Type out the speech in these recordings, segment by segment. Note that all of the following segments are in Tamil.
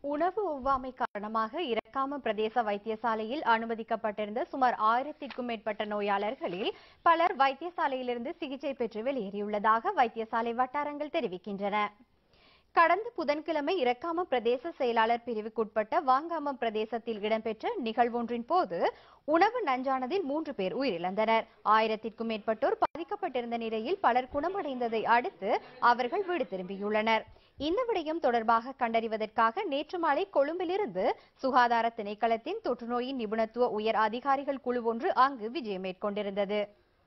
உணவு ஒவ்வாமை காரணமாக இறக்காம பிரதேச வைத்தியசாலையில் அனுமதிக்கப்பட்டிருந்த சுமார் ஆயிரத்திற்கும் மேற்பட்ட நோயாளர்களில் பலர் வைத்தியசாலையிலிருந்து சிகிச்சை பெற்று வெளியேறியுள்ளதாக வைத்தியசாலை வட்டாரங்கள் தெரிவிக்கின்றன கடந்த புதன்கிழமை இறக்காம பிரதேச செயலாளர் பிரிவுக்குட்பட்ட வாங்காமம் பிரதேசத்தில் இடம்பெற்ற நிகழ்வொன்றின் போது உணவு நஞ்சானதில் மூன்று பேர் உயிரிழந்தனர் ஆயிரத்திற்கும் மேற்பட்டோர் பாதிக்கப்பட்டிருந்த நிலையில் பலர் குணமடைந்ததை அடுத்து அவர்கள் வீடு திரும்பியுள்ளனர் இந்த விடயம் தொடர்பாக கண்டறிவதற்காக நேற்று மாலை கொழும்பிலிருந்து சுகாதார திணைக்களத்தின் தொற்றுநோயின் நிபுணத்துவ உயர் அதிகாரிகள் குழு ஒன்று அங்கு விஜயம் மேற்கொண்டிருந்தது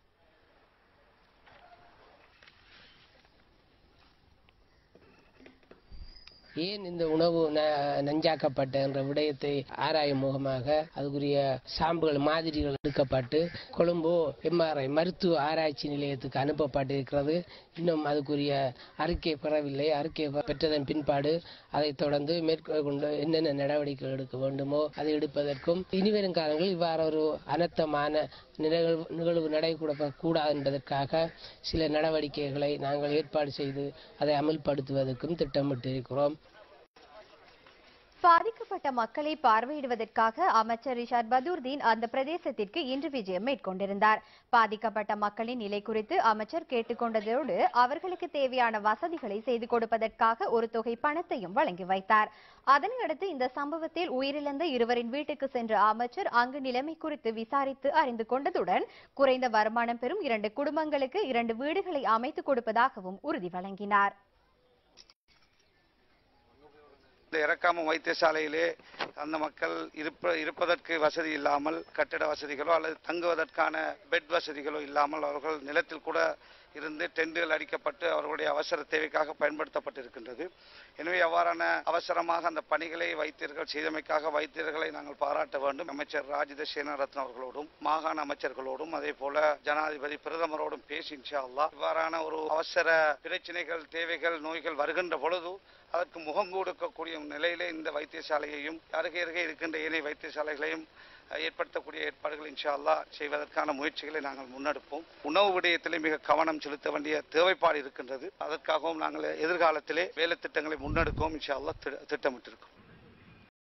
ஏன் இந்த உணவு ந- நஞ்சாக்கப்பட்ட என்ற விடயத்தை ஆராயும் முகமாக அதுக்குரிய சாம்புகள் மாதிரிகள் எடுக்கப்பட்டு கொழும்பு எம்ஆர்ஐ மருத்துவ ஆராய்ச்சி நிலையத்துக்கு அனுப்பப்பட்டிருக்கிறது இன்னும் அதுக்குரிய அறிக்கை பெறவில்லை அறிக்கை பெ- பெற்றதன் பின்பாடு அதைத் தொடர்ந்து மேற்கொண்டு என்னென்ன நடவடிக்கைகள் எடுக்க வேண்டுமோ அதை எடுப்பதற்கும் இனிவரும் காலங்களில் இவ்வாறு ஒரு அனர்த்தமான நிகழ்வு நிகழ்வு நடைபெற கூடாது என்பதற்காக சில நடவடிக்கைகளை நாங்கள் ஏற்பாடு செய்து அதை அமல்படுத்துவதற்கும் திட்டமிட்டிருக்கிறோம் பாதிக்கப்பட்ட மக்களை பார்வையிடுவதற்காக அமைச்சர் ரிஷாட் பதூர்தீன் அந்த பிரதேசத்திற்கு இன்று விஜயம் மேற்கொண்டிருந்தார் பாதிக்கப்பட்ட மக்களின் நிலை குறித்து அமைச்சர் கேட்டுக்கொண்டதோடு அவர்களுக்கு தேவையான வசதிகளை செய்து கொடுப்பதற்காக ஒரு தொகை பணத்தையும் வழங்கி வைத்தார் அதனையடுத்து இந்த சம்பவத்தில் உயிரிழந்த இருவரின் வீட்டுக்கு சென்ற அமைச்சர் அங்கு நிலைமை குறித்து விசாரித்து அறிந்து கொண்டதுடன் குறைந்த வருமானம் பெறும் இரண்டு குடும்பங்களுக்கு இரண்டு வீடுகளை அமைத்துக் கொடுப்பதாகவும் உறுதி வழங்கினார் இந்த இறக்காம வைத்தியசாலையிலே அந்த மக்கள் இருப்ப இருப்பதற்கு வசதி இல்லாமல் கட்டிட வசதிகளோ அல்லது தங்குவதற்கான பெட் வசதிகளோ இல்லாமல் அவர்கள் நிலத்தில் கூட இருந்து டெண்டுகள் அடிக்கப்பட்டு அவர்களுடைய அவசர தேவைக்காக பயன்படுத்தப்பட்டிருக்கின்றது எனவே அவ்வாறான அவசரமாக அந்த பணிகளை வைத்தியர்கள் செய்தமைக்காக வைத்தியர்களை நாங்கள் பாராட்ட வேண்டும் அமைச்சர் ராஜித சேனரத்ன அவர்களோடும் மாகாண அமைச்சர்களோடும் அதே போல ஜனாதிபதி பிரதமரோடும் பேசி இன்ஷா அல்லாஹ் இவ்வாறான ஒரு அவசர பிரச்சனைகள் தேவைகள் நோய்கள் வருகின்ற பொழுது அதற்கு முகம் கொடுக்கக்கூடிய நிலையிலே இந்த வைத்தியசாலையையும் அருகே அருகே இருக்கின்ற ஏனைய வைத்தியசாலைகளையும் அஹ், ஏற்படுத்தக்கூடிய ஏற்பாடுகள் இன்ஷா அல்லாஹ் செய்வதற்கான முயற்சிகளை நாங்கள் முன்னெடுப்போம் உணவு விடயத்திலே மிக கவனம் செலுத்த வேண்டிய தேவைப்பாடு இருக்கின்றது அதற்காகவும் நாங்கள் எதிர்காலத்திலே வேலை திட்டங்களை முன்னெடுக்கவும் இன்ஷா அல்லாஹ் திட்ட- திட்டமிட்டிருக்கிறோம்